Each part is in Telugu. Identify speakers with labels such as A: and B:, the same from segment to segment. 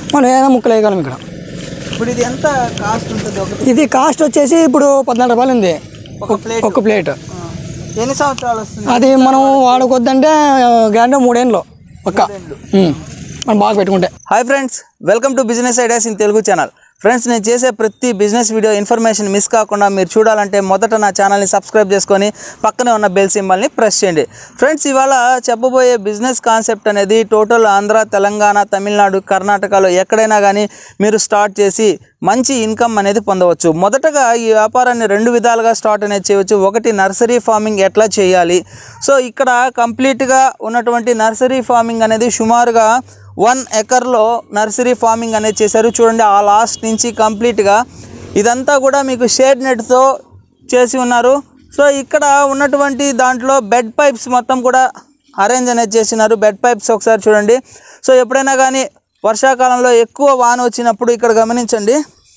A: మనం ఏదైనా ముక్కలు వేయగలం ఇక్కడ
B: ఇప్పుడు ఇది ఎంత కాస్ట్ ఉంటుంది ఒకటి
A: ఇది కాస్ట్ వచ్చేసి ఇప్పుడు పద్నాలుగు రూపాయలు ఉంది
B: ఒక ప్లేట్
A: ఒక ప్లేట్
B: ఎన్ని సంవత్సరాలు వస్తుంది
A: అది మనం వాడుకొద్దంటే గ్యారంటీ మూడేళ్ళు పక్క ఉమ్. మనం బాగా పెట్టుకుంటే
B: hi friends welcome to business ideas in Telugu channel friends నేను చేసే ప్రతి బిజినెస్ వీడియో ఇన్ఫర్మేషన్ మిస్ కాకుండా మీరు చూడాలంటే మొదట నా ఛానల్ని సబ్స్క్రైబ్ చేసుకొని పక్కనే ఉన్న బెల్ సింబల్ని ప్రెస్ చేయండి ఫ్రెండ్స్ ఇవాళ చెప్పబోయే బిజినెస్ కాన్సెప్ట్ అనేది టోటల్ ఆంధ్ర తెలంగాణ తమిళనాడు కర్ణాటకలో ఎక్కడైనా కానీ మీరు స్టార్ట్ చేసి మంచి ఇన్కమ్ అనేది పొందవచ్చు మొదటగా ఈ వ్యాపారాన్ని రెండు విధాలుగా స్టార్ట్ అనేది చేయవచ్చు ఒకటి నర్సరీ ఫార్మింగ్ ఎట్లా చేయాలి సో ఇక్కడ కంప్లీట్గా ఉన్నటువంటి నర్సరీ ఫార్మింగ్ అనేది సుమారుగా వన్ ఎకర్లో నర్సరీ ఫార్మింగ్ అనేది చేశారు చూడండి ఆ లాస్ట్ నుంచి కంప్లీట్గా ఇదంతా కూడా మీకు షేడ్ నెట్తో చేసి ఉన్నారు సో ఇక్కడ ఉన్నటువంటి దాంట్లో బెడ్ పైప్స్ మొత్తం కూడా అరేంజ్ అనేది చేసినారు బెడ్ పైప్స్ ఒకసారి చూడండి సో ఎప్పుడైనా కానీ వర్షాకాలంలో ఎక్కువ వాన వచ్చినప్పుడు ఇక్కడ గమనించండి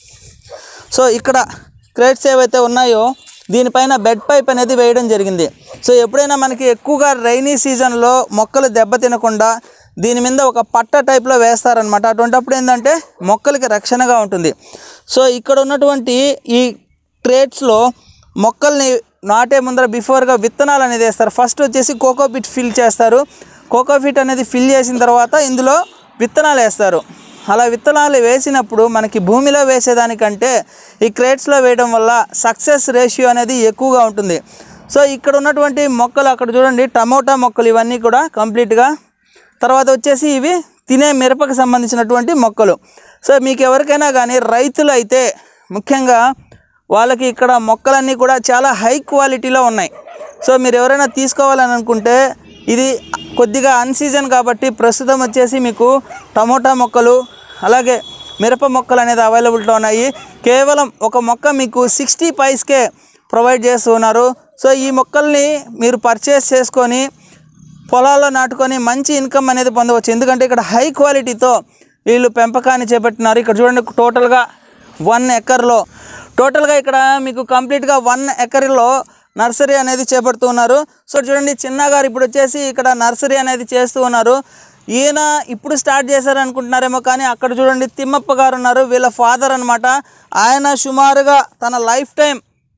B: సో ఇక్కడ క్రేట్స్ ఏవైతే ఉన్నాయో దీనిపైన బెడ్ పైప్ అనేది వేయడం జరిగింది సో ఎప్పుడైనా మనకి ఎక్కువగా రైనీ సీజన్లో మొక్కలు దెబ్బతినకుండా దీని మీద ఒక పట్ట టైప్లో వేస్తారనమాట అటువంటిప్పుడు ఏంటంటే మొక్కలకి రక్షణగా ఉంటుంది సో ఇక్కడ ఉన్నటువంటి ఈ ట్రేట్స్లో మొక్కల్ని నాటే ముందర బిఫోర్గా విత్తనాలు అనేది వేస్తారు ఫస్ట్ వచ్చేసి కోకోపిట్ ఫిల్ చేస్తారు కోకోపిట్ అనేది ఫిల్ చేసిన తర్వాత ఇందులో విత్తనాలు వేస్తారు అలా విత్తనాలు వేసినప్పుడు మనకి భూమిలో వేసేదానికంటే ఈ క్రేట్స్లో వేయడం వల్ల సక్సెస్ రేషియో అనేది ఎక్కువగా ఉంటుంది సో ఇక్కడ ఉన్నటువంటి మొక్కలు అక్కడ చూడండి టమోటా మొక్కలు ఇవన్నీ కూడా కంప్లీట్గా తర్వాత వచ్చేసి ఇవి తినే మిరపకు సంబంధించినటువంటి మొక్కలు సో మీకు ఎవరికైనా కానీ రైతులు అయితే ముఖ్యంగా వాళ్ళకి ఇక్కడ మొక్కలన్నీ కూడా చాలా హై క్వాలిటీలో ఉన్నాయి సో మీరు ఎవరైనా తీసుకోవాలని అనుకుంటే ఇది కొద్దిగా అన్సీజన్ కాబట్టి ప్రస్తుతం వచ్చేసి మీకు టమోటా మొక్కలు అలాగే మిరప మొక్కలు అనేది అవైలబిలిటీ ఉన్నాయి కేవలం ఒక మొక్క మీకు సిక్స్టీ పైస్కే ప్రొవైడ్ చేస్తున్నారు సో ఈ మొక్కల్ని మీరు పర్చేస్ చేసుకొని పొలాల్లో నాటుకొని మంచి ఇన్కమ్ అనేది పొందవచ్చు ఎందుకంటే ఇక్కడ హై క్వాలిటీతో వీళ్ళు పెంపకాన్ని చేపట్టినారు ఇక్కడ చూడండి టోటల్గా వన్ ఎకర్లో టోటల్గా ఇక్కడ మీకు కంప్లీట్గా వన్ ఎకర్లో నర్సరీ అనేది చేపడుతూ ఉన్నారు సో చూడండి చిన్నగారు ఇప్పుడు వచ్చేసి ఇక్కడ నర్సరీ అనేది చేస్తూ ఉన్నారు ఈయన ఇప్పుడు స్టార్ట్ చేశారు అనుకుంటున్నారేమో కానీ అక్కడ చూడండి తిమ్మప్ప గారు ఉన్నారు వీళ్ళ ఫాదర్ అన్నమాట ఆయన సుమారుగా తన లైఫ్ టైం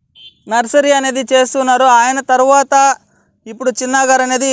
B: నర్సరీ అనేది చేస్తున్నారు ఆయన తర్వాత ఇప్పుడు చిన్నగారు అనేది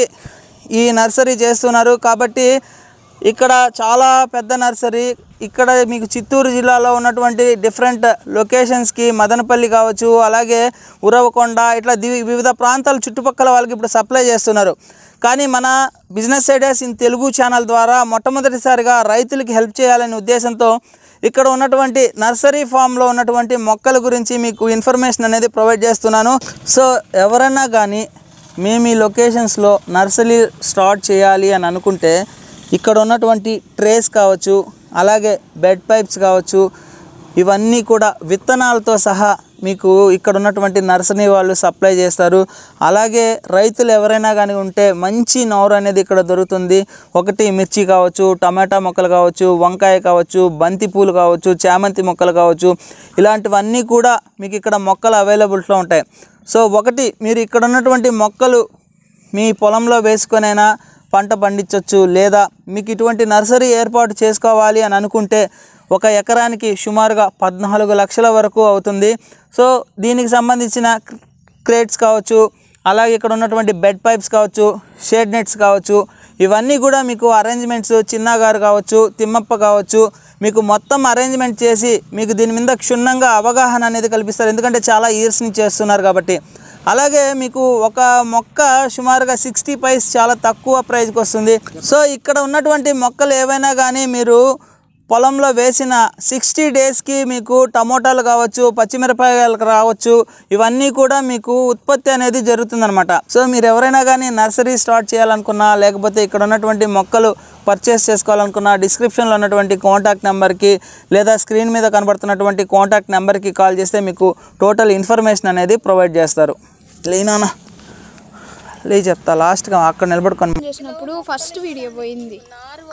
B: ఈ నర్సరీ చేస్తున్నారు కాబట్టి ఇక్కడ చాలా పెద్ద నర్సరీ ఇక్కడ మీకు చిత్తూరు జిల్లాలో ఉన్నటువంటి డిఫరెంట్ లొకేషన్స్కి మదనపల్లి కావచ్చు అలాగే ఉరవకొండ ఇట్లా ది- వివిధ ప్రాంతాల చుట్టుపక్కల వాళ్ళకి ఇప్పుడు సప్లై చేస్తున్నారు కానీ మన business ideas in Telugu channel ద్వారా మొట్టమొదటిసారిగా రైతులకి హెల్ప్ చేయాలనే ఉద్దేశంతో ఇక్కడ ఉన్నటువంటి నర్సరీ ఫామ్లో ఉన్నటువంటి మొక్కల గురించి మీకు ఇన్ఫర్మేషన్ అనేది ప్రొవైడ్ చేస్తున్నాను సో ఎవరైనా కానీ మేము ఈ లొకేషన్స్లో నర్సరీ స్టార్ట్ చేయాలి అని అనుకుంటే ఇక్కడ ఉన్నటువంటి ట్రేస్ కావచ్చు అలాగే బెడ్ పైప్స్ కావచ్చు ఇవన్నీ కూడా విత్తనాలతో సహా మీకు ఇక్కడ ఉన్నటువంటి నర్సరీ వాళ్ళు సప్లై చేస్తారు అలాగే రైతులు ఎవరైనా కానీ ఉంటే మంచి నౌరు అనేది ఇక్కడ దొరుకుతుంది ఒకటి మిర్చి కావచ్చు టమాటా మొక్కలు కావచ్చు వంకాయ కావచ్చు బంతి పూలు కావచ్చు చామంతి మొక్కలు కావచ్చు ఇలాంటివన్నీ కూడా మీకు ఇక్కడ మొక్కలు అవైలబిలిటీలో ఉంటాయి సో ఒకటి మీరు ఇక్కడ ఉన్నటువంటి మొక్కలు మీ పొలంలో వేసుకొనైనా పంట పండించవచ్చు లేదా మీకు ఇటువంటి నర్సరీ ఏర్పాటు చేసుకోవాలి అని అనుకుంటే ఒక ఎకరానికి సుమారుగా పద్నాలుగు లక్షల వరకు అవుతుంది సో దీనికి సంబంధించిన క్రేట్స్ కావచ్చు అలాగే ఇక్కడ ఉన్నటువంటి బెడ్ పైప్స్ కావచ్చు షేడ్ నెట్స్ కావచ్చు ఇవన్నీ కూడా మీకు అరేంజ్మెంట్స్ చిన్నగారు కావచ్చు తిమ్మప్ప కావచ్చు మీకు మొత్తం అరేంజ్మెంట్ చేసి మీకు దీని మీద క్షుణ్ణంగా అవగాహన అనేది కల్పిస్తారు ఎందుకంటే చాలా ఇయర్స్ నుంచి చేస్తున్నారు కాబట్టి అలాగే మీకు ఒక మొక్క సుమారుగా సిక్స్టీ పైస్ చాలా తక్కువ ప్రైస్కి వస్తుంది సో ఇక్కడ ఉన్నటువంటి మొక్కలు ఏవైనా కానీ మీరు పొలంలో వేసిన సిక్స్టీ డేస్కి మీకు టమోటాలు కావచ్చు పచ్చిమిరపకాయలు రావచ్చు ఇవన్నీ కూడా మీకు ఉత్పత్తి అనేది జరుగుతుందన్నమాట సో మీరు ఎవరైనా కానీ నర్సరీ స్టార్ట్ చేయాలనుకున్నా లేకపోతే ఇక్కడ ఉన్నటువంటి మొక్కలు పర్చేస్ చేసుకోవాలనుకున్నా డిస్క్రిప్షన్లో ఉన్నటువంటి కాంటాక్ట్ నెంబర్కి లేదా స్క్రీన్ మీద కనబడుతున్నటువంటి కాంటాక్ట్ నెంబర్కి కాల్ చేస్తే మీకు టోటల్ ఇన్ఫర్మేషన్ అనేది ప్రొవైడ్ చేస్తారు లేనానా లే చెప్తా లాస్ట్గా అక్కడ నిలబడుకొని
C: చేసినప్పుడు ఫస్ట్ వీడియో పోయింది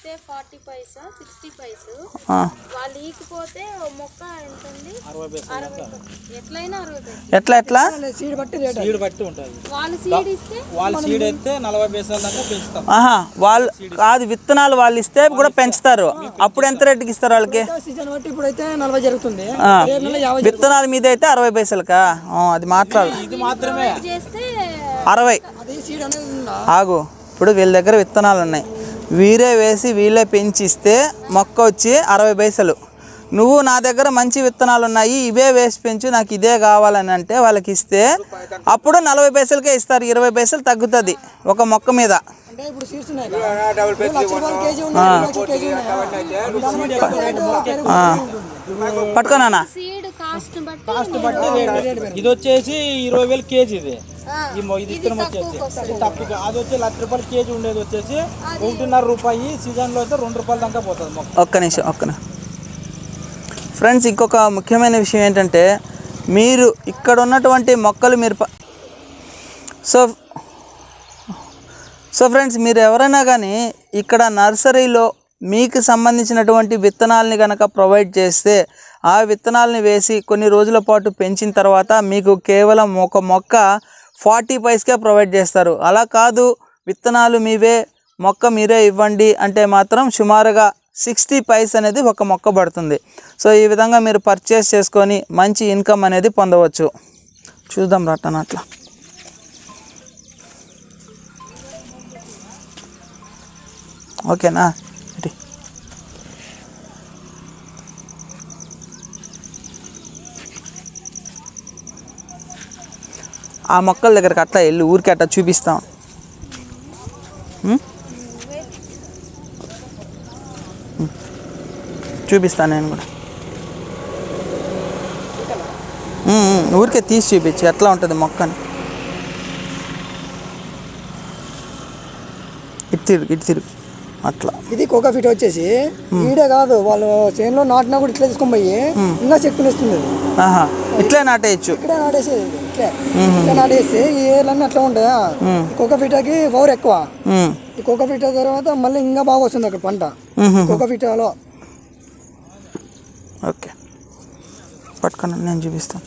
C: ఇస్తే ఫార్టీ పైస్ సిక్స్టీ పైస్
B: ఆ.
C: వాళ్ళు ఈకిపోతే ఓ మొక్క ఎంతండి అరవై ఎట్లయినా అరవై పైసలు
B: ఎట్లా ఎట్లా
A: సీడ్ బట్టి రేట్
D: సీడ్ బట్టి ఉంటుంది
C: వాళ్ళు సీడ్ ఇస్తే
D: వాళ్ళు సీడ్ అయితే నలభై పైసల దాకా పెంచుతాం
B: ఆహా వాళ్ళు కాదు విత్తనాలు వాళ్ళు ఇస్తే కూడా పెంచుతారు అప్పుడు ఎంత రేటుకి ఇస్తారు వాళ్ళకి
A: సీజన్ బట్టి ఇప్పుడైతే నలభై జరుగుతుంది
B: ఆ.
A: రేపు నెల యాభై
B: విత్తనాల మీద అయితే అరవై పైసలకా ఆ, అది మాట్లాడు
D: ఇది మాత్రమే
C: చేస్తే
B: అరవై
A: అది సీడ్ అనేది ఉందా
B: ఆగు ఇప్పుడు వీళ్ళ దగ్గర విత్తనాలు ఉన్నాయి వీరే వేసి వీళ్ళే పెంచిస్తే మొక్క వచ్చి అరవై పైసలు నువ్వు నా దగ్గర మంచి విత్తనాలు ఉన్నాయి ఇవే వేసి పెంచు నాకు ఇదే కావాలని అంటే వాళ్ళకి ఇస్తే అప్పుడు నలభై పైసలకే ఇస్తారు ఇరవై పైసలు తగ్గుతుంది ఒక మొక్క మీద
A: అంటే ఇప్పుడు సీడ్స్ ఉన్నాయి కదా ఇప్పుడు లక్ష రూపాయలు కేజీ ఉన్నాయి రెండు లక్షల కేజీ ఉన్నాయి
B: ఆ. పట్టుకోనా
C: సీడ్ కాస్ట్ బట్టి
D: కాస్ట్ బట్టి రేట్ ఇది వచ్చేసి ఇరవై వేలు కేజీ ఇది ఈ మొ- ఇది ఇత్తనం వచ్చేసి ఇది తక్కువ అది వచ్చి లక్ష రూపాయలు కేజీ ఉండేది వచ్చేసి ఒకటిన్నర రూపాయి సీజన్ లో అయితే రెండు రూపాయల దాకా పోతుంది మొక్క
B: ఒక్క నిమిషం ఒక్క నిమిషం ఫ్రెండ్స్ ఇంకొక ముఖ్యమైన విషయం ఏంటంటే మీరు ఇక్కడ ఉన్నటువంటి మొక్కలు మీరు ప- సో సో ఫ్రెండ్స్ మీరు ఎవరైనా కానీ ఇక్కడ నర్సరీలో మీకు సంబంధించినటువంటి విత్తనాలని కనుక ప్రొవైడ్ చేస్తే ఆ విత్తనాలని వేసి కొన్ని రోజుల పాటు పెంచిన తర్వాత మీకు కేవలం ఒక మొక్క ఫార్టీ పైస్కే ప్రొవైడ్ చేస్తారు అలా కాదు విత్తనాలు మీవే మొక్క మీరే ఇవ్వండి అంటే మాత్రం సుమారుగా సిక్స్టీ పైస్ అనేది ఒక మొక్క పడుతుంది సో ఈ విధంగా మీరు పర్చేస్ చేసుకొని మంచి ఇన్కమ్ అనేది పొందవచ్చు చూద్దాం రట్టన అట్లా ఓకేనా ఇటు. ఆ మొక్కల దగ్గరికి అట్లా వెళ్ళి ఊరికి అట్లా చూపిస్తాం ఉం? ఉం. చూపిస్తాను నేను కూడా ఉం, ఉం. ఊరికే తీసి చూపించి ఎట్లా ఉంటుంది మొక్కని ఇటు తిరుగు ఇటు తిరుగు అట్లా
A: ఇది కోకా ఫిట్ వచ్చేసి ఈడే కాదు వాళ్ళు చేనులో నాటినా కూడా ఇట్లా తీసుకొని పోయి ఇంకా చెక్కులు ఇస్తుంది ఇది.
B: ఆహా ఇట్లే నాటేయచ్చు
A: ఇక్కడే నాటేసేది ఇది. ఇట్లే ఇట్లా నాటేస్తే ఈ ఏర్లన్నీ అట్లా ఉంటాయా ఈ కోకా ఫిటాకి పవర్ ఎక్కువ
B: ఉం.
A: ఈ కోకా ఫిటా తర్వాత మళ్ళీ ఇంకా బాగా వస్తుంది అక్కడ పంట
B: మ్మ్.
A: కోకా ఫిటాలో
B: ఓకే పట్టుకొని నేను చూపిస్తాను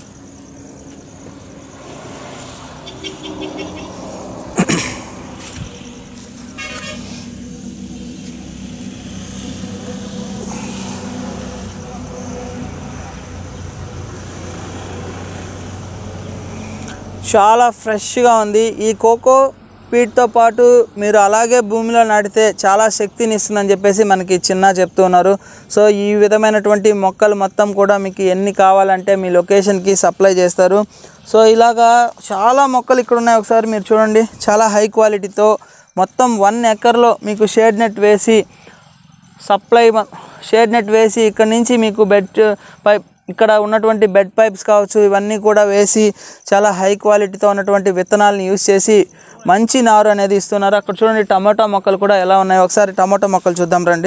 B: చాలా ఫ్రెష్గా ఉంది ఈ కోకో పీట్తో పాటు మీరు అలాగే భూమిలో నాటితే చాలా శక్తిని ఇస్తుందని చెప్పేసి మనకి చిన్న చెప్తూ ఉన్నారు సో ఈ విధమైనటువంటి మొక్కలు మొత్తం కూడా మీకు ఎన్ని కావాలంటే మీ లొకేషన్కి సప్లై చేస్తారు సో ఇలాగా చాలా మొక్కలు ఇక్కడ ఉన్నాయి ఒకసారి మీరు చూడండి చాలా హై క్వాలిటీతో మొత్తం వన్ ఎకర్లో మీకు షేడ్ నెట్ వేసి సప్లై మ- షేడ్ నెట్ వేసి ఇక్కడ నుంచి మీకు బెడ్ పైప్ ఇక్కడ ఉన్నటువంటి బెడ్ పైప్స్ కావచ్చు ఇవన్నీ కూడా వేసి చాలా హై క్వాలిటీతో ఉన్నటువంటి విత్తనాలను యూస్ చేసి మంచి నారు అనేది ఇస్తున్నారు అక్కడ చూడండి టమాటో మొక్కలు కూడా ఎలా ఉన్నాయో ఒకసారి టమాటో మొక్కలు చూద్దాం రండి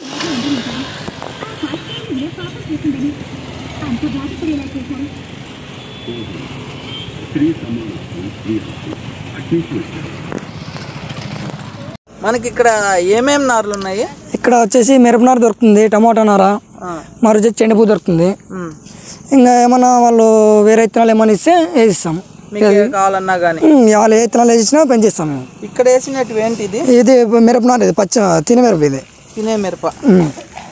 B: మనకి ఇక్కడ ఏమేం నార్లు ఉన్నాయి
A: ఇక్కడ వచ్చేసి మిరపనార దొరుకుతుంది టమాటా నార మరి వచ్చేసి చెండుపూ దొరుకుతుంది
B: మ్మ్.
A: ఇంకా ఏమన్నా వాళ్ళు వేరే విత్తనాలు ఏమైనా ఇస్తే వేసిస్తాం
B: మీకు ఏ కావాలన్నా కానీ
A: ఉమ్, వాళ్ళు ఏ విత్తనాలు వేసినా పెంచిస్తాం మేము
B: ఇక్కడ వేసినట్టు ఏంటి ఇది
A: ఇది మిరపనార ఇది పచ్చ తిన మిరప ఇది
B: తినే మిరప
A: ఉమ్.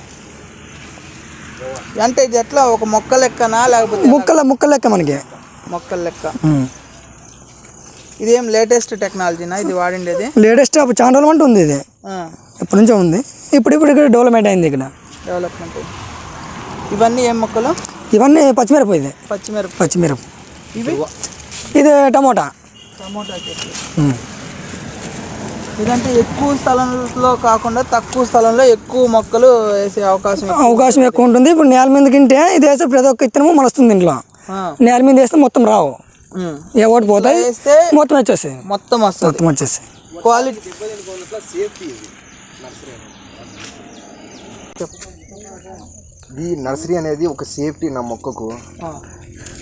B: అంటే ఇది ఎట్లా ఒక మొక్క లెక్కనా లేకపోతే
A: ముక్కల ముక్కలు లెక్క మనకి
B: మొక్కల లెక్క
A: ఉమ్.
B: ఇదేం లేటెస్ట్ టెక్నాలజీనా ఇది వాడిండేది
A: లేటెస్ట్ అప్పుడు చాలా రోజులు అంటూ ఉంది ఇది ఎప్పటి నుంచో ఉంది ఇప్పుడు ఇప్పుడు ఇక్కడ డెవలప్మెంట్ అయింది ఇక్కడ
B: డెవలప్మెంట్ ఇవన్నీ ఏం మొక్కలు
A: ఇవన్నీ పచ్చిమిరప ఇది
B: పచ్చిమిరప
A: పచ్చిమిరప
B: ఇవి
A: ఇది టమోటా
B: టమోటా చెట్లు
A: ఉమ్.
B: ఇదంటే ఎక్కువ స్థలంలో కాకుండా తక్కువ స్థలంలో ఎక్కువ మొక్కలు వేసే అవకాశం ఎక్కువ.
A: అవకాశం ఎక్కువ ఉంటుంది ఇప్పుడు నేల మీద తింటే ఇది వేస్తే ప్రతి ఒక్క ఇత్తనము మొలుస్తుంది ఇంట్లో
B: ఆ.
A: నేల మీద వేస్తే మొత్తం రావు
B: ఉమ్.
A: ఏ ఒకటి పోతాయి
B: వేస్తే
A: మొత్తం వచ్చేస్తాయి
B: మొత్తం వస్తుంది
A: మొత్తం వచ్చేస్తాయి
B: క్వాలిటీ
E: ఈ నర్సరీ అనేది ఒక సేఫ్టీ నా మొక్కకు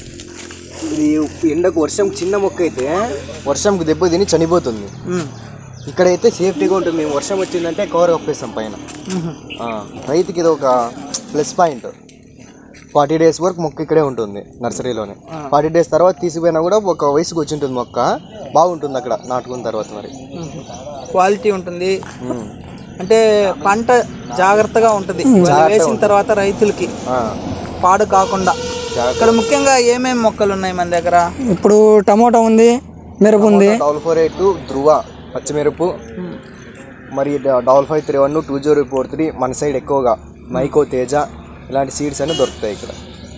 E: ఇది ఎండకు వర్షం చిన్న మొక్క అయితే వర్షంకు దెబ్బ తిని చనిపోతుంది ఇక్కడైతే సేఫ్టీగా ఉంటుంది మేము వర్షం వచ్చిందంటే కవర్ కప్పేస్తాం పైన ఆ, రైతుకి ఇది ఒక ప్లస్ పాయింట్ ఫార్టీ డేస్ వరకు మొక్క ఇక్కడే ఉంటుంది నర్సరీలోనే ఫార్టీ డేస్ తర్వాత తీసిపోయినా కూడా ఒక వయసుకు వచ్చి ఉంటుంది మొక్క బాగుంటుంది అక్కడ నాటుకున్న తర్వాత మరి
B: క్వాలిటీ ఉంటుంది
E: ఉమ్.
B: అంటే పంట జాగ్రత్తగా ఉంటుంది వేసిన తర్వాత రైతులకి
E: ఆ,
B: పాడు కాకుండా ఇక్కడ ముఖ్యంగా ఏమేమి మొక్కలు ఉన్నాయి మన దగ్గర
A: ఇప్పుడు టమోటా ఉంది మిరప ఉంది
E: డబల్ ఫోర్ ఎయిట్ ధృవ పచ్చిమిరపు మరి double five three one two zero four three మన సైడ్ ఎక్కువగా మైకో తేజ ఇలాంటి సీడ్స్ అన్ని దొరుకుతాయి ఇక్కడ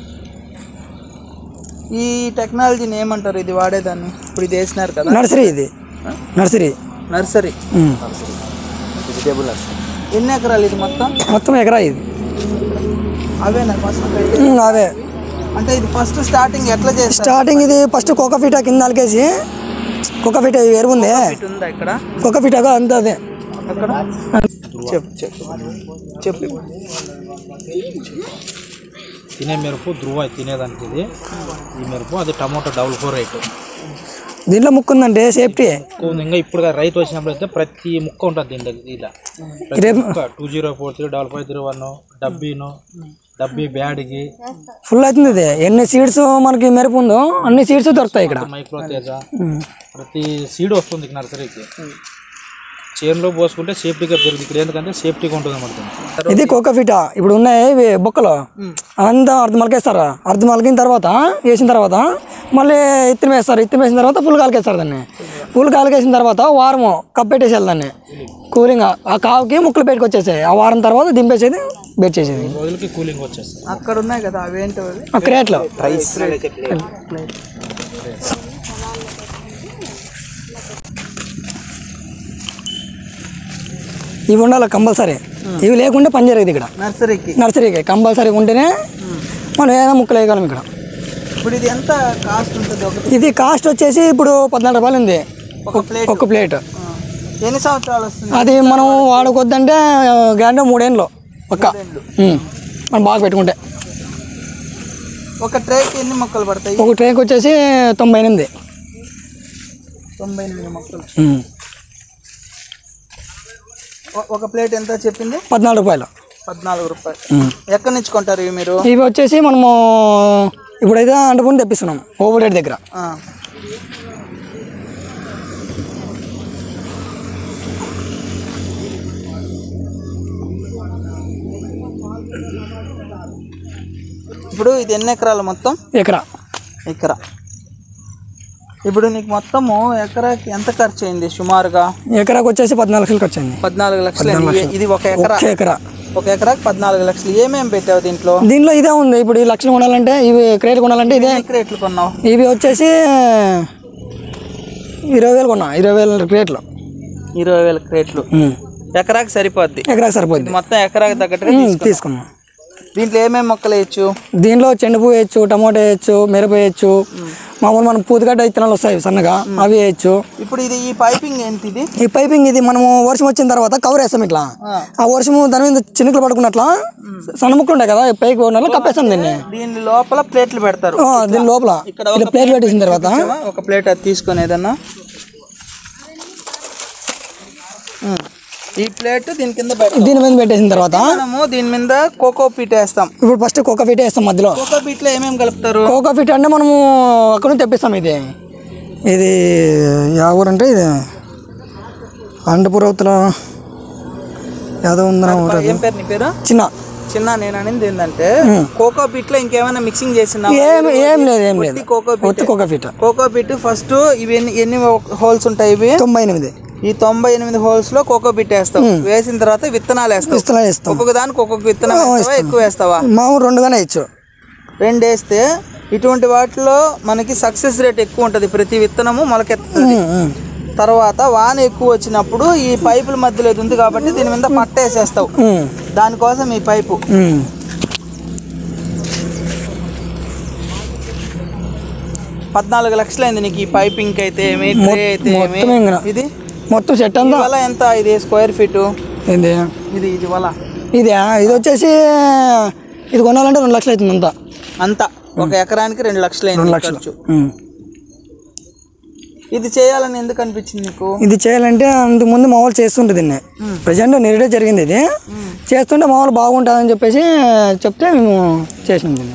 B: ఈ టెక్నాలజీని ఏమంటారు ఇది వాడేదాన్ని ఇప్పుడు ఇది వేసినారు కదా
A: నర్సరీ ఇది నర్సరీ
B: నర్సరీ
A: ఉమ్.
E: వెజిటేబుల్ నర్సరీ
B: ఎన్ని ఎకరాలు ఇది మొత్తం
A: మొత్తం ఎకరా ఇది
B: అవేనా ఫస్ట్
A: ఉమ్, అవే
B: అంటే ఇది ఫస్ట్ స్టార్టింగ్ ఎట్లా చేస్తారు
A: స్టార్టింగ్ ఇది ఫస్ట్ కోకఫీటా కింద నాలుగేసి కోకఫీటా ఎరువు ఉంది
B: ఇటు ఉందా ఇక్కడ
A: కోకఫీటాగా అంతా అదే
B: అక్కడ చెప్పు చెప్పు చెప్పు
D: తినే మెరుపు ధృవ తినేదానికి ఇది ఈ మెరుపు అది టమాటో డబుల్ ఫోర్ ఎయిట్
A: దీంట్లో ముక్కు ఉందంటే సేఫ్టీ
D: ఇంకా ఇప్పుడు రైతు వచ్చినప్పుడు అయితే ప్రతి ముక్క ఉంటుంది దీని దగ్గర ఇలా ప్రతి
A: రేపు-
D: ముక్క two zero four three double five three one డబ్బీను డబ్బీ బ్యాడ్కి
A: ఫుల్ అవుతుంది ఇది ఎన్ని సీడ్స్ మనకి మెరుపు ఉందో అన్ని సీడ్స్ దొరుకుతాయి ఇక్కడ
D: మైక్రో తేజ ప్రతి సీడ్ వస్తుంది ఇక్కడ నర్సరీకి చేనులో పోసుకుంటే సేఫ్టీగా పెరుగుతుంది ఇక్కడ ఎందుకంటే సేఫ్టీగా ఉంటుంది అన్నమాట
A: ఇది కోకఫీటా ఇప్పుడు ఉన్నాయి ఇవి బొక్కలు అంతా అర్ధ మలకేస్తారు అర్ధ మలకిన తర్వాత వేసిన తర్వాత మళ్ళీ ఇత్తనం వేస్తారు ఇత్తనం వేసిన తర్వాత ఫుల్ కాలకేస్తారు దాన్ని ఫుల్ కాలకేసిన తర్వాత వారము కప్పెట్టేసేయాలి దాన్ని కూలింగ్ ఆ కావుకి ముక్కలు పెట్టుకొచ్చేసాయి ఆ వారం తర్వాత దింపేసేది బెట్ చేసేది
D: రోజులకి కూలింగ్ వచ్చేస్తుంది
B: అక్కడ ఉన్నాయి కదా అవేంటో అవి
A: ఆ క్రేట్లో ఇవి ఉండాలి కంపల్సరీ ఇవి లేకుంటే పని జరగదు ఇక్కడ
B: నర్సరీకి
A: నర్సరీకి కంపల్సరీ ఉంటేనే మనం ఏదైనా ముక్కలు వేయగలం ఇక్కడ
B: ఇప్పుడు ఇది ఎంత కాస్ట్ ఉంటుంది ఒకటి
A: ఇది కాస్ట్ వచ్చేసి ఇప్పుడు పద్నాలుగు రూపాయలు ఉంది
B: ఒక ప్లేట్
A: ఒక ప్లేట్
B: ఎన్ని సంవత్సరాలు వస్తుంది
A: అది మనం వాడుకొద్దంటే గ్యారెంటీ మూడేళ్ళు పక్క ఉమ్. మనం బాగా పెట్టుకుంటే
B: ఒక ట్రేకి ఎన్ని మొక్కలు పడతాయి
A: ఒక ట్రేక్ వచ్చేసి తొంభై ఎనిమిది
B: తొంభై ఎనిమిది మొక్కలు
A: ఉమ్.
B: ఒ- ఒక ప్లేట్ ఎంత చెప్పింది
A: పద్నాలుగు రూపాయలు
B: పద్నాలుగు రూపాయలు
A: ఉమ్.
B: ఎక్కడి నుంచి కొంటారు ఇవి మీరు
A: ఇవి వచ్చేసి మనము ఇప్పుడైతే అంటుకుని తెప్పిస్తున్నాం ఓవర్ దగ్గర
B: ఆ. ఇప్పుడు ఇది ఎన్ని ఎకరాలు మొత్తం
A: ఎకరా
B: ఎకరా ఇప్పుడు నీకు మొత్తము ఎకరాకి ఎంత ఖర్చు అయింది సుమారుగా
A: ఎకరాకు వచ్చేసి పద్నాలుగు లక్షలు ఖర్చు అయింది
B: పద్నాలుగు లక్షలు అయింది. ఇది ఒక ఎకరా
A: ఒక ఎకరా
B: ఒక ఎకరాకి పద్నాలుగు లక్షలు ఏమేమి పెట్టావు దీంట్లో
A: దీనిలో ఇదే ఉంది ఇప్పుడు ఈ లక్షలు కొనాలంటే ఇవి క్రేట్ కొనాలంటే ఇదే
B: ఎన్ని క్రేట్లు కొన్నావు
A: ఇవి వచ్చేసి ఇరవై వేలు కొన్నా ఇరవై వేల క్రేట్లు
B: ఇరవై వేల క్రేట్లు
A: ఉమ్.
B: ఎకరాకి సరిపోద్ది
A: ఎకరాకి సరిపోద్ది
B: మొత్తం ఎకరాకి తగ్గట్టుగా
A: ఉమ్,
B: తీసుకున్నావు.
A: తీసుకున్నాం
B: దీంట్లో ఏమేమి మొక్కలు వేయచ్చు
A: దీనిలో చెండు పువ్వు వేయచ్చు టమాటో వేయచ్చు మిరప వేయచ్చు మామూలు మనం పూతగడ్డ విత్తనాలు వస్తాయి సన్నగా అవి వేయచ్చు
B: ఇప్పుడు ఇది ఈ పైపింగ్ ఏంటి ఇది
A: ఈ పైపింగ్ ఇది మనము వర్షం వచ్చిన తర్వాత కవర్ వేస్తాం ఇట్లా ఆ వర్షము దాని మీద చినుకులు పడుకున్నట్లా సన్న ముక్కలు ఉంటాయి కదా ఈ పైకి ఉన్నట్లు కప్పేస్తాం దీన్ని
B: దీని లోపల ప్లేట్లు పెడతారు
A: ఆ, దీని లోపల
B: ఇక్కడ
A: ఇట్లా ప్లేట్ పెట్టేసిన తర్వాత
B: చూపించవా? ఒక ప్లేట్ అది తీసుకొని ఏదన్నా ఉమ్. ఈ ప్లేట్ దీని కింద పెడతాం
A: దీని మీద పెట్టేసిన తర్వాత
B: మనము దీని మీద కోకో పీట్ వేస్తాం
A: ఇప్పుడు ఫస్ట్ కోకో ఫీట్ వేస్తాం మధ్యలో
B: కోకో పీట్ లో ఏమేమి కలుపుతారు
A: కోకో ఫీట్ అంటే మనము అక్కడ నుంచి తెప్పిస్తాం ఇది ఇది యా ఊరంటే ఇది అండపురవతల యాదవ్ ఉందన్న ఊరు అది.
B: ఏం పేరు నీ పేరు
A: చిన్న
B: చిన్న నేను అనేది ఏంటంటే కోకో పీట్ లో ఇంకేమైనా మిక్సింగ్ చేసిన
A: ఏం ఏం లేదు ఏం లేదు
B: కోకో
A: ఒత్తి
B: peat
A: coco peat
B: coco peat first ఇవి ఎన్ని ఎన్ని హోల్స్ ఉంటాయి ఇవి
A: తొంభై ఎనిమిది
B: ఈ తొంభై ఎనిమిది హోల్స్ లో కోకో బిట్ వేస్తాం వేసిన తర్వాత విత్తనాలు వేస్తాం
A: విత్తనాలు వేస్తాం
B: ఒక్కొక్క దానికి ఒక్కొక్క విత్తనం వేస్తావా ఎక్కువ వేస్తావా
A: మామూలు రెండుగానే ఇచ్చు
B: రెండు వేస్తే ఇటువంటి వాటిలో మనకి సక్సెస్ రేట్ ఎక్కువ ఉంటుంది ప్రతి విత్తనము మొలకెత్తుతుంది తర్వాత వాన ఎక్కువ వచ్చినప్పుడు ఈ పైపుల మధ్యలో ఇది ఉంది కాబట్టి దీని మీద పట్ట వేసేస్తావు దానికోసం ఈ పైపు పద్నాలుగు లక్షలు అయింది నీకు ఈ పైపింగ్ అయితే ఏమి ట్రే అయితే ఏమి
A: మొత్తం ఇంకా
B: ఇది
A: మొత్తం సెట్
B: ఈ
A: అంతా
B: వల ఎంత ఇది స్క్వేర్ ఫీట్
A: ఏంది
B: ఇది ఇది వల
A: ఇది ఇది వచ్చేసి ఇది కొనాలంటే రెండు లక్షలు అవుతుంది అంతా
B: అంతా ఒక ఎకరానికి రెండు లక్షలు అయింది
A: రెండు
B: ఈ
A: లక్షలు
B: ఖర్చు
A: ఉమ్.
B: ఇది చేయాలని ఎందుకు అనిపించింది నీకు
A: ఇది చేయాలంటే అంతకు ముందు మా వాళ్ళు చేస్తుంటే దీన్ని ప్రజెంట్ నేరుడే జరిగింది ఇది చేస్తుంటే మా వాళ్ళు బాగుంటుందని చెప్పేసి చెప్తే మేము చేసినాం దీన్ని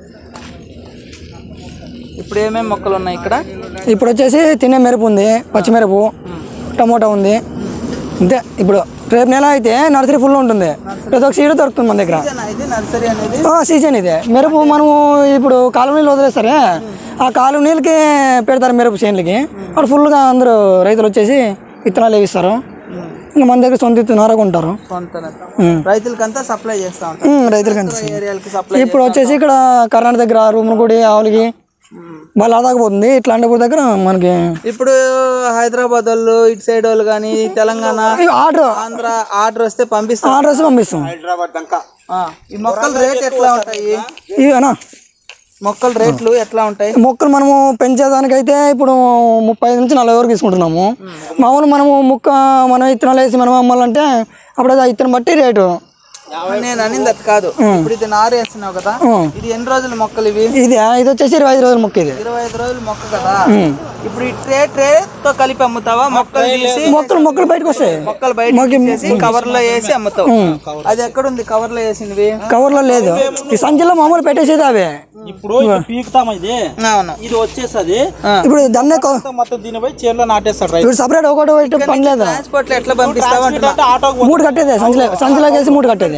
B: ఇప్పుడు ఏమేమి మొక్కలు ఉన్నాయి ఇక్కడ
A: ఇప్పుడు వచ్చేసి తినే మిరపు ఉంది పచ్చిమిరపు టమోటా ఉంది అంతే ఇప్పుడు రేపు నెల అయితే నర్సరీ ఫుల్ ఉంటుంది ప్రతి ఒక్క సీడ్ దొరుకుతుంది మన దగ్గర
B: ఇదేనా ఇది నర్సరీ అనేది
A: ఆ, సీజన్ ఇదే మిరపు మనము ఇప్పుడు కాలువ నీళ్ళు వదిలేస్తారే ఆ కాలువ నీళ్ళకి పెడతారు మిరపు చేనులకి అక్కడ ఫుల్గా అందరూ రైతులు వచ్చేసి విత్తనాలు వేయిస్తారు ఇంకా మన దగ్గర సొంత విత్తనాలు ఉంటారు
B: కొంత
A: ఉమ్.
B: రైతులకంతా సప్లై చేస్తా ఉంటారు
A: ఉమ్, రైతులకి అంతే
B: ఏరియాలకి సప్లై
A: ఇప్పుడు వచ్చేసి ఇక్కడ కర్ణాటక దగ్గర రూములగుడి ఆవులకి బాగా దాకా పోతుంది ఇట్లాంటి దగ్గర మనకి
B: ఇప్పుడు హైదరాబాద్ వాళ్ళు ఇటు సైడ్ వాళ్ళు కానీ తెలంగాణ
A: ఆర్డర్
B: ఆంధ్ర ఆర్డర్ వస్తే పంపిస్తారు
A: ఆర్డర్ వస్తే పంపిస్తాం
B: ఆ, ఈ మొక్కల రేట్ ఎట్లా ఉంటాయి
A: ఇవేనా
B: మొక్కల రేట్లు ఎట్లా ఉంటాయి
A: మొక్కలు మనము పెంచేదానికైతే ఇప్పుడు ముప్పై ఐదు నుంచి నలభై వరకు తీసుకుంటున్నాము మామూలు మనము ముక్క మనం విత్తనాలు వేసి మనం అమ్మాలంటే అప్పుడు అది ఆ విత్తనం బట్టి రేటు
B: నేను అనింది అది కాదు ఇప్పుడు ఇది నారు వేస్తున్నావు కదా
A: ఉమ్.
B: ఇది ఎన్ని రోజుల మొక్కలు ఇవి
A: ఇది ఇది వచ్చేసి ఇరవై ఐదు రోజుల మొక్క ఇది
B: ఇరవై ఐదు రోజులు మొక్క కదా ఇప్పుడు ఈ ట్రే ట్రే తో కలిపి అమ్ముతావా మొక్కలు తీసి
A: మొక్కలు మొక్కలు బయటకు వస్తాయి
B: మొక్కలు బయట తీసేసి కవర్ లో వేసి అమ్ముతావు అది ఎక్కడుంది కవర్ లో వేసినవి
A: కవర్లో లేదు ఈ సంచిలో మామూలు పెట్టేసేది అవే
D: ఇప్పుడు ఇది పీకుతాం ఇది
B: అవును
D: ఇది వచ్చేసది
A: ఇప్పుడు దాన్నే కొ-
D: మొత్తం దీనిపై చీరలో నాటేస్తాడు రైతు
A: ఇప్పుడు సపరేట్ ఒకటి ఒకటి పని లేదా
B: ట్రాన్స్పోర్ట్ లో ఎట్లా పంపిస్తావు అంటున్నా
D: అంటే ఆటోకు
A: మూడు కట్టేదే సంచిలో సంచిలోకి వేసి మూడు కట్టేది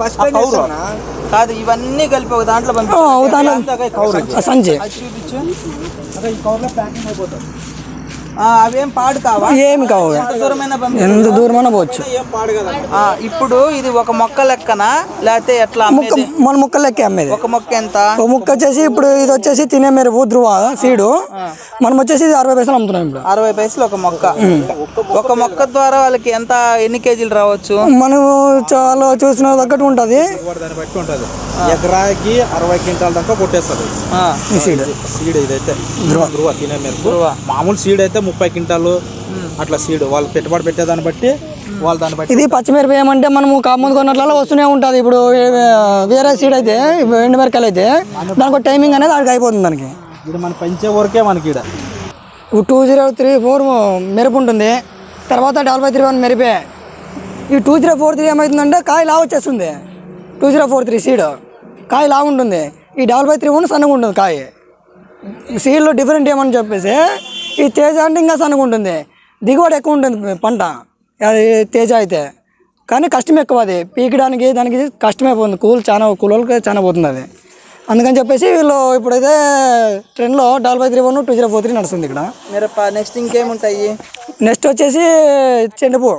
B: కాదు ఇవన్నీ కలిపి ఒక దాంట్లో
A: ఆ,
B: పంపిస్తావు
A: అవుతాను ఆ సంచి
B: అది చూపించు
D: అదే ఈ కవర్లో ప్యాకింగ్ అయిపోతుంది
B: ఆ, అవేం పాడు కావా
A: ఏమి కావు
B: ఎంత దూరమైన పంపి
A: ఎంత దూరమైనా పోవచ్చు
D: ఏం పాడు కదా
B: ఆ, ఇప్పుడు ఇది ఒక మొక్క లెక్కనా లేకపోతే ఎట్లా
A: ముక్క
B: అమ్మేది
A: మన ముక్కలు లెక్కే అమ్మేది
B: ఒక మొక్క ఎంత
A: ఒక ముక్క వచ్చేసి ఇప్పుడు ఇది వచ్చేసి తినే మెరుపు ధ్రువ సీడు మనం వచ్చేసి ఇది అరవై పైసలు అమ్ముతున్నాం ఇప్పుడు
B: అరవై పైసలు ఒక మొక్క ఒక మొక్క ద్వారా వాళ్ళకి ఎంత ఎన్ని కేజీలు రావచ్చు
A: మనం చాలా చూసిన తగ్గట్టు ఉంటుంది
D: కూడా దాన్ని బట్టి ఉంటుంది ఎకరాకి అరవై క్వింటాల దాకా కొట్టేస్తుంది
B: ఆ,
A: ఈ సీడ్
D: సీడ్ ఇదైతే ధ్రువ తినే మేరకు మామూలు సీడ్ అయితే ముప్పై క్వింటాలు అట్లా సీడ్ వాళ్ళు పెట్టుబడి పెట్టేదాన్ని బట్టి వాళ్ళు దాన్ని బట్టి
A: ఇది పచ్చిమిరప ఏమంటే మనము కామందు కొన్నట్లలో వస్తూనే ఉంటుంది ఇప్పుడు వే- వేరే సీడ్ అయితే ఇప్పుడు ఎండు మిరకాయలు అయితే దానికి ఒక టైమింగ్ అనేది అక్కడికి అయిపోతుంది దానికి
D: ఇది మనం పెంచే వరకే మనకి ఈడ
A: ఇప్పుడు టూ జీరో త్రీ ఫోర్ మెరుపు ఉంటుంది తర్వాత డబల్ త్రీ వన్ మెరిపే ఈ టూ జీరో ఫోర్ త్రీ ఏమవుతుందంటే కాయ లావు వచ్చేస్తుంది two zero four three seed కాయ లావు ఉంటుంది ఈ డబల్ ఫైవ్ త్రీ వన్ సన్నగా ఉంటుంది కాయ సీడ్లో డిఫరెంట్ ఏమని చెప్పేసి ఈ తేజ అంటే ఇంకా సన్నగా ఉంటుంది దిగుబడి ఎక్కువ ఉంటుంది పంట అది తేజ అయితే కానీ కష్టం ఎక్కువ అది పీకడానికి దానికి కష్టమైపోతుంది కూల్ చాలా కూలోళ్ళకి చాలా పోతుంది అది అందుకని చెప్పేసి వీళ్ళు ఇప్పుడైతే ట్రెండ్లో double five three one two zero four three నడుస్తుంది ఇక్కడ
B: మిరప నెక్స్ట్ ఇంకేముంటాయి
A: నెక్స్ట్ వచ్చేసి చెండుపూ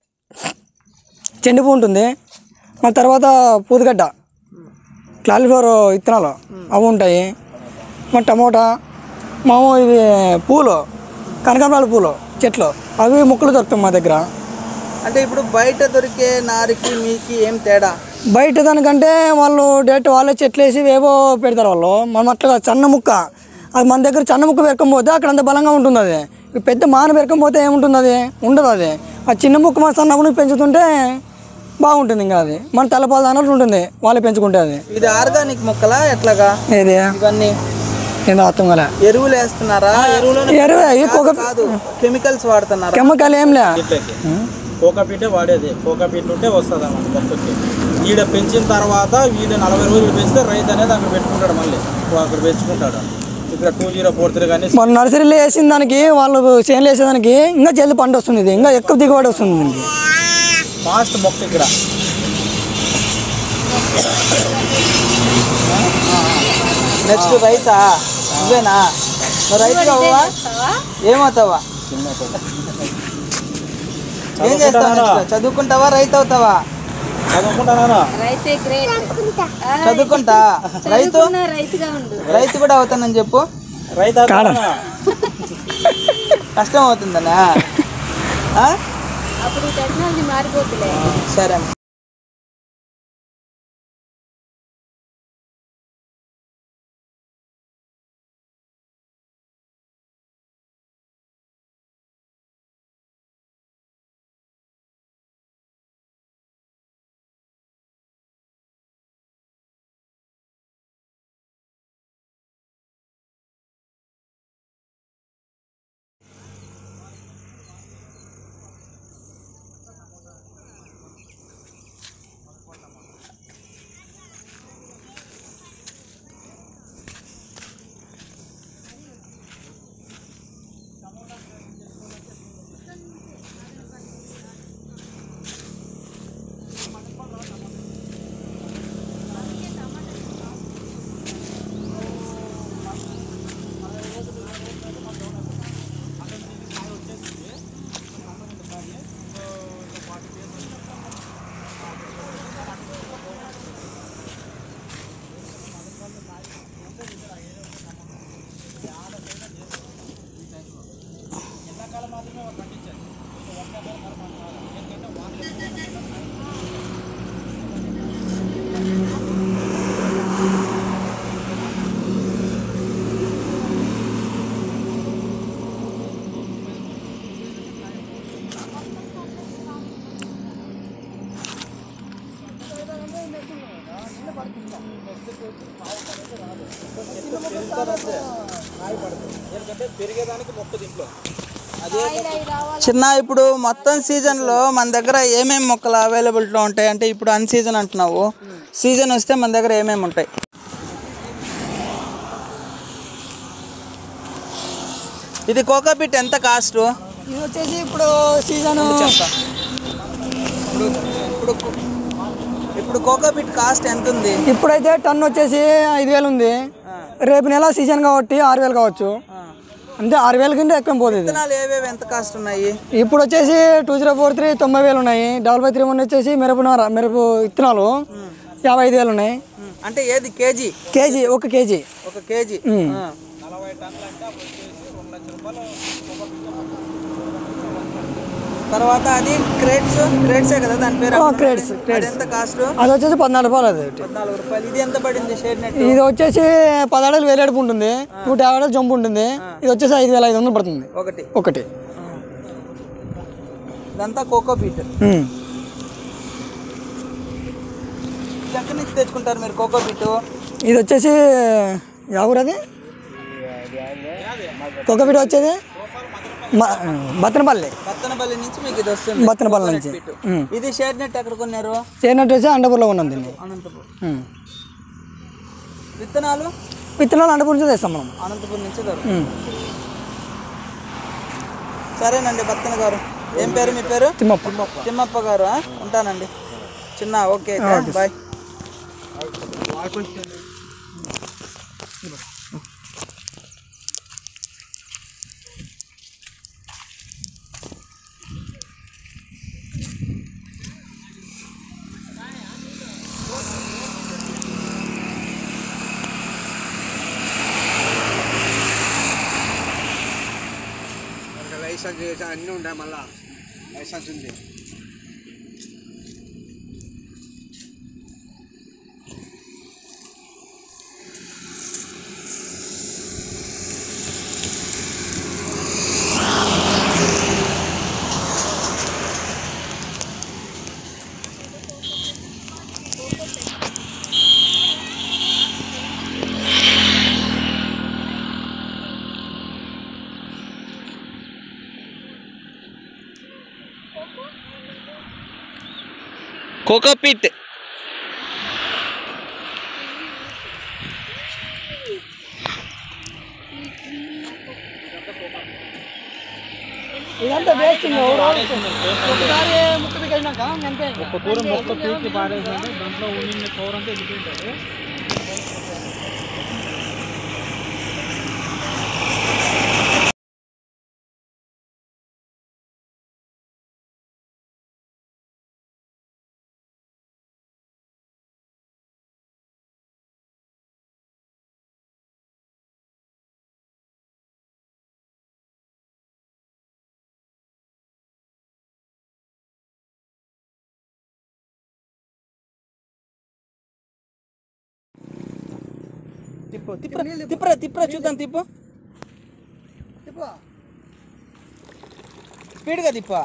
A: చెండుపూ ఉంటుంది మన తర్వాత పూతగడ్డ క్లాలిఫ్లవర్ విత్తనాలు అవి ఉంటాయి మన టమోటా మామూ ఇవి పూలు కనకాంబరాల పూలు చెట్లు అవి మొక్కలు దొరుకుతాయి మా దగ్గర
B: అంటే ఇప్పుడు బయట దొరికే నారికి మీకు ఏం తేడా
A: బయట దానికంటే వాళ్ళు డైరెక్ట్ వాళ్ళే చెట్లు వేసి ఏవో పెడతారు వాళ్ళు మనం అట్లా సన్న ముక్క అది మన దగ్గర సన్న ముక్క పెరకపోతే అక్కడ అంత బలంగా ఉంటుంది అది ఈ పెద్ద మాన పెరకపోతే ఏముంటుంది అది ఉండదు అది ఆ చిన్న ముక్క మన సన్న ముక్క పెంచుతుంటే బాగుంటుంది ఇంకా అది మన తలపాలు అన్నట్టు ఉంటుంది వాళ్ళే పెంచుకుంటే అది
B: ఇది ఆర్గానిక్ మొక్కలా ఎట్లాగా
A: ఏది
B: ఇవన్నీ
A: ఏందో అర్థం కాలే
B: ఎరువులు వేస్తున్నారా
A: ఎరువే ఈ కుక్క
B: కాదు కెమికల్స్ వాడుతున్నారా
A: కెమికల్ ఏం లే
D: ఇట్లకి కోకాపీటే వాడేది కోకాపీట్ ఉంటే వస్తుంది అన్నమాట మొక్కకి ఈడ పెంచిన తర్వాత వీడు నలభై రోజులు పెంచితే రైతు అనేది అక్కడ పెట్టుకుంటాడు మళ్ళీ అక్కడ పెంచుకుంటాడు ఇక్కడ టూ జీరో ఫోర్ త్రీ కానీ
A: మన నర్సరీలో వేసిన దానికి వాళ్ళు చేనులు వేసేదానికి ఇంకా జల్ది పంట వస్తుంది ఇది ఇంకా ఎక్కువ దిగుబడి వస్తుంది దీనికి
D: ఫాస్ట్ మొక్క ఇక్కడ
B: నెక్స్ట్ రైతా నువ్వేనా నువ్వు రైతు కావా ఏమవుతావా ఏం చేస్తావు next? చదువుకుంటావా రైతు అవుతావా
D: చదువుకుంటానా
C: రైతే గ్రేట్
B: చదువుకుంటా రైతు
C: రైతుగా ఉండు
B: రైతు కూడా అవుతానని చెప్పు
D: రైతు అవుతానా?
B: కష్టం అవుతుందనా ఆ?
C: అప్పుడు టెక్నాలజీ మారిపోతులే
B: సరే
D: ఎందుకంటే పెరిగేదానికి మొక్క దీంట్లో
B: చిన్న ఇప్పుడు మొత్తం సీజన్లో మన దగ్గర ఏమేమి మొక్కలు అవైలబిలిటీలో ఉంటాయి అంటే ఇప్పుడు అన్ సీజన్ అంటున్నావు సీజన్ వస్తే మన దగ్గర ఏమేమి ఉంటాయి ఇది కోకోపీట్ ఎంత కాస్ట్
A: ఇది వచ్చేసి ఇప్పుడు సీజన్
B: ఇప్పుడు కో- ఇప్పుడు కోకోపీట్ కాస్ట్ ఎంత ఉంది
A: ఇప్పుడైతే టన్ వచ్చేసి ఐదు వేలు ఉంది రేపు నెల సీజన్ కాబట్టి ఆరు వేలు కావచ్చు అంతే ఆరు వేల కింద ఎక్కువ పోతుంది ఇది.
B: విత్తనాలు ఏవేవి ఎంత కాస్ట్ ఉన్నాయి
A: ఇప్పుడు వచ్చేసి టూ జీరో ఫోర్ త్రీ తొంభై వేలు ఉన్నాయి డబల్ ఫైవ్ త్రీ వన్ వచ్చేసి మిరప నార మిరప విత్తనాలు యాభై ఐదు వేలు ఉన్నాయి
B: ఉమ్, అంటే ఏది కేజీ
A: కేజీ ఒక కేజీ
B: ఒక కేజీ
A: ఉమ్.
B: ఆ. తర్వాత అది క్రేట్స్ క్రేట్సే కదా దాని పేరు
A: ఆ,
B: అప్పుడు
A: crates,
B: ఉన్నది.
A: crates.
B: అది ఎంత కాస్ట్
A: అది వచ్చేసి పద్నాలుగు రూపాయలు అది ఒకటి.
B: పద్నాలుగు రూపాయలు ఇది ఎంత పడింది షేడ్ నెట్
A: ఇది వచ్చేసి పదహాడు వేలు ఎడుపు ఉంటుంది నూట యాభై అడుగులు జంపు ఉంటుంది ఇది వచ్చేసి ఐదు వేల ఐదు వందలు పడుతుంది
B: ఒకటి
A: ఒకటి
B: ఇదంతా కోకో బీట్
A: ఉమ్.
B: ఎక్కడి నుంచి తెచ్చుకుంటారు మీరు కోకో బీట్
A: ఇది వచ్చేసి ఎవరు అది కుక్కపీట వచ్చేది మ- బత్తనపల్లి
B: బత్తనపల్లి నుంచి మీకు ఇది వస్తుంది
A: బత్తనపల్లి నుంచి
B: బీట్
A: ఉమ్.
B: ఇది షేడ్ నెట్ ఎక్కడ కొన్నారు
A: చేరినట్టు వచ్చి అండపూర్లో ఉన్నది దీన్ని
B: అనంతపురం
A: ఉమ్.
B: విత్తనాలు
A: విత్తనాలు అండపూర్ నుంచి తెస్తాం మనం
B: అనంతపురం నుంచి దొరుకుతాయి
A: ఉమ్.
B: సరేనండి బత్తన గారు ఏం పేరు మీ పేరు
A: తిమ్మప్ప
B: తిమ్మప్ప గారు ఆ? ఉంటానండి చిన్న ఓకే అయితే, బాయ్
E: లైసెన్స్ చేసి అన్నీ ఉంటాయి మళ్ళా లైసెన్స్ ఉంది
B: కోకోపీట్
A: ఇదంతా వేస్ట్ ఒకసారి ముక్క పీకేసినాక అంతే
D: ఒక దూరం మొక్క పీకి పారేసింటే దాంట్లో ఉండిన కవర్ అంతా వెళ్ళిపోయింటుంది
B: తిప్పు తిప్పరా తిప్పరా తిప్పరా చూద్దాం తిప్పు స్పీడ్గా తిప్పా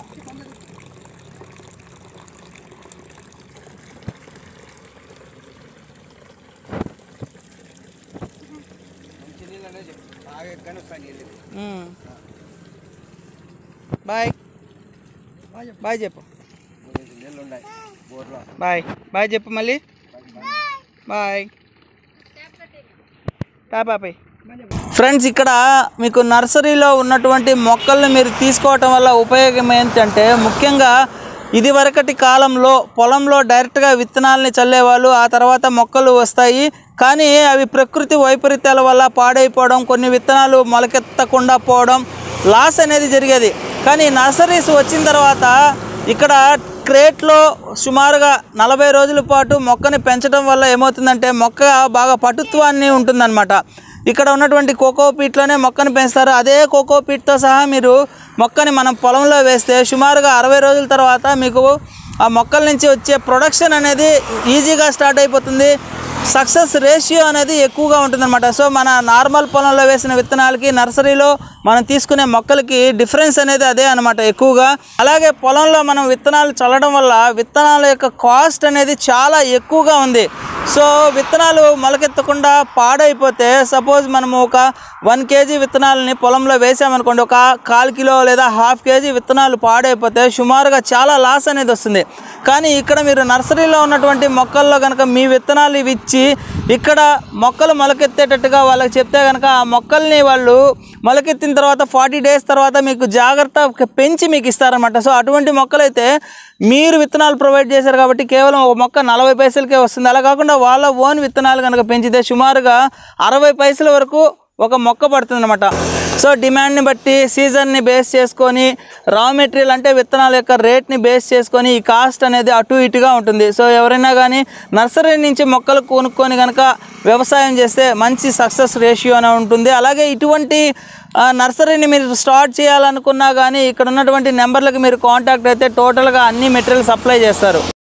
B: ఉమ్. బాయ్ బాయ్ చెప్పు బాయ్ బాయ్ చెప్పు మళ్ళీ బాయ్ టాపాపై ఫ్రెండ్స్ ఇక్కడ మీకు నర్సరీలో ఉన్నటువంటి మొక్కల్ని మీరు తీసుకోవటం వల్ల ఉపయోగం ఏంటంటే ముఖ్యంగా ఇదివరకటి కాలంలో పొలంలో డైరెక్ట్గా విత్తనాలని చల్లేవాళ్ళు ఆ తర్వాత మొక్కలు వస్తాయి కానీ అవి ప్రకృతి వైపరీత్యాల వల్ల పాడైపోవడం కొన్ని విత్తనాలు మొలకెత్తకుండా పోవడం లాస్ అనేది జరిగేది కానీ నర్సరీస్ వచ్చిన తర్వాత ఇక్కడ క్రేట్లో సుమారుగా నలభై రోజుల పాటు మొక్కని పెంచడం వల్ల ఏమవుతుందంటే మొక్క బాగా పటుత్వాన్ని ఉంటుందన్నమాట ఇక్కడ ఉన్నటువంటి కోకో పీట్లోనే మొక్కని పెంచుతారు అదే కోకో పీట్తో సహా మీరు మొక్కని మనం పొలంలో వేస్తే సుమారుగా అరవై రోజుల తర్వాత మీకు ఆ మొక్కల నుంచి వచ్చే ప్రొడక్షన్ అనేది ఈజీగా స్టార్ట్ అయిపోతుంది సక్సెస్ రేషియో అనేది ఎక్కువగా ఉంటుందన్నమాట సో మన నార్మల్ పొలంలో వేసిన విత్తనాలకి నర్సరీలో మనం తీసుకునే మొక్కలకి డిఫరెన్స్ అనేది అదే అనమాట ఎక్కువగా అలాగే పొలంలో మనం విత్తనాలు చల్లడం వల్ల విత్తనాల యొక్క కాస్ట్ అనేది చాలా ఎక్కువగా ఉంది సో విత్తనాలు మొలకెత్తకుండా పాడైపోతే సపోజ్ మనము ఒక వన్ కేజీ విత్తనాలని పొలంలో వేసామనుకోండి ఒక కాల్ కిలో లేదా హాఫ్ కేజీ విత్తనాలు పాడైపోతే సుమారుగా చాలా లాస్ అనేది వస్తుంది కానీ ఇక్కడ మీరు నర్సరీలో ఉన్నటువంటి మొక్కల్లో కనుక మీ విత్తనాలు ఇవి ఇచ్చి ఇక్కడ మొక్కలు మొలకెత్తేటట్టుగా వాళ్ళకి చెప్తే కనుక ఆ మొక్కల్ని వాళ్ళు మొలకెత్తిన తర్వాత ఫార్టీ డేస్ తర్వాత మీకు జాగ్రత్త పెంచి మీకు ఇస్తారనమాట సో అటువంటి మొక్కలైతే మీరు విత్తనాలు ప్రొవైడ్ చేశారు కాబట్టి కేవలం ఒక మొక్క నలభై పైసలకే వస్తుంది అలా కాకుండా వాళ్ళ ఓన్ విత్తనాలు కనుక పెంచితే సుమారుగా అరవై పైసల వరకు ఒక మొక్క పడుతుందన్నమాట సో డిమాండ్ని బట్టి సీజన్ని బేస్ చేసుకొని రా మెటీరియల్ అంటే విత్తనాల యొక్క రేట్ని బేస్ చేసుకొని ఈ కాస్ట్ అనేది అటు ఇటుగా ఉంటుంది సో ఎవరైనా కానీ నర్సరీ నుంచి మొక్కలు కొనుక్కొని కనుక వ్యవసాయం చేస్తే మంచి సక్సెస్ రేషియో అని ఉంటుంది అలాగే ఇటువంటి ఆ, నర్సరీని మీరు స్టార్ట్ చేయాలనుకున్నా కానీ ఇక్కడ ఉన్నటువంటి నెంబర్లకు మీరు కాంటాక్ట్ అయితే టోటల్గా అన్ని మెటీరియల్ సప్లై చేస్తారు